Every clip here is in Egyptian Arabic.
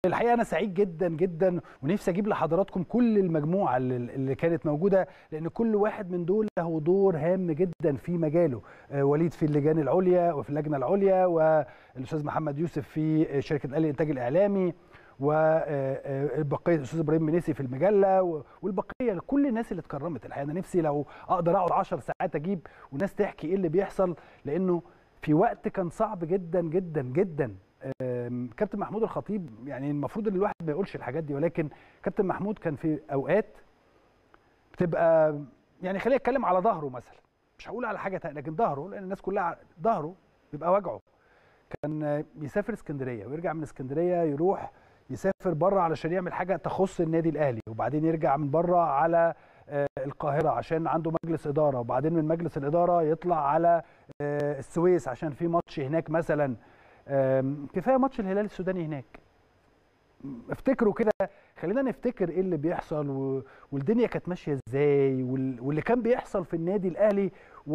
الحقيقه انا سعيد جدا جدا ونفسي اجيب لحضراتكم كل المجموعه اللي, اللي كانت موجوده لان كل واحد من دول له دور هام جدا في مجاله آه، وليد في اللجان العليا وفي اللجنه العليا والاستاذ محمد يوسف في شركه الاهلي الانتاج الاعلامي والبقيه الاستاذ ابراهيم منيسي في المجله و- والبقيه كل الناس اللي اتكرمت الحقيقه انا نفسي لو اقدر اقعد 10 ساعات اجيب وناس تحكي ايه اللي بيحصل لانه في وقت كان صعب جدا جدا جدا آم، كابتن محمود الخطيب يعني المفروض ان الواحد ما يقولش الحاجات دي ولكن كابتن محمود كان في اوقات بتبقى يعني خلينا اتكلم على ظهره مثلا مش هقول على حاجه تانية لكن ظهره لان الناس كلها ظهره بيبقى وجعه كان يسافر اسكندريه ويرجع من اسكندريه يروح يسافر بره علشان يعمل حاجه تخص النادي الاهلي وبعدين يرجع من بره على آه، القاهره عشان عنده مجلس اداره وبعدين من مجلس الاداره يطلع على آه، السويس عشان في ماتش هناك مثلا آم، كفايه ماتش الهلال السوداني هناك افتكروا كده خلينا نفتكر ايه اللي بيحصل و... والدنيا كانت ماشيه ازاي وال... واللي كان بيحصل في النادي الاهلي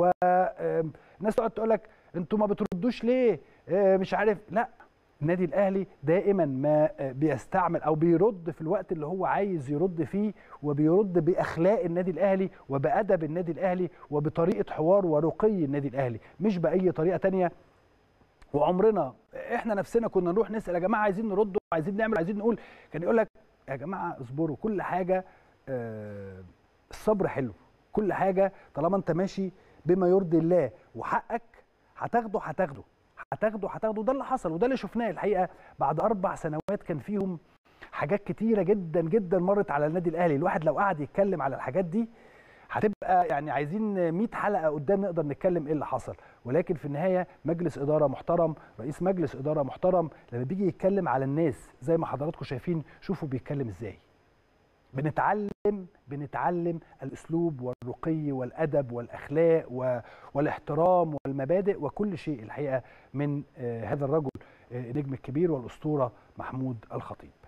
والناس تقعد تقول لك انتوا ما بتردوش ليه آه، مش عارف لا النادي الاهلي دائما ما آه، بيستعمل او بيرد في الوقت اللي هو عايز يرد فيه وبيرد باخلاق النادي الاهلي وبادب النادي الاهلي وبطريقه حوار ورقي النادي الاهلي مش باي طريقه تانية وعمرنا احنا نفسنا كنا نروح نسال يا جماعه عايزين نرد عايزين نعمل عايزين نقول كان يقول لك يا جماعه اصبروا كل حاجه آه، الصبر حلو كل حاجه طالما انت ماشي بما يرضي الله وحقك هتاخده هتاخده هتاخده هتاخده ده اللي حصل وده اللي شفناه الحقيقه بعد اربع سنوات كان فيهم حاجات كتيره جدا جدا مرت على النادي الاهلي الواحد لو قعد يتكلم على الحاجات دي هتبقى يعني عايزين 100 حلقه قدام نقدر نتكلم ايه اللي حصل ولكن في النهايه مجلس اداره محترم رئيس مجلس اداره محترم لما بيجي يتكلم على الناس زي ما حضراتكم شايفين شوفوا بيتكلم ازاي بنتعلم بنتعلم الاسلوب والرقي والادب والاخلاق و- والاحترام والمبادئ وكل شيء الحقيقه من آه، هذا الرجل آه، النجم الكبير والاسطوره محمود الخطيب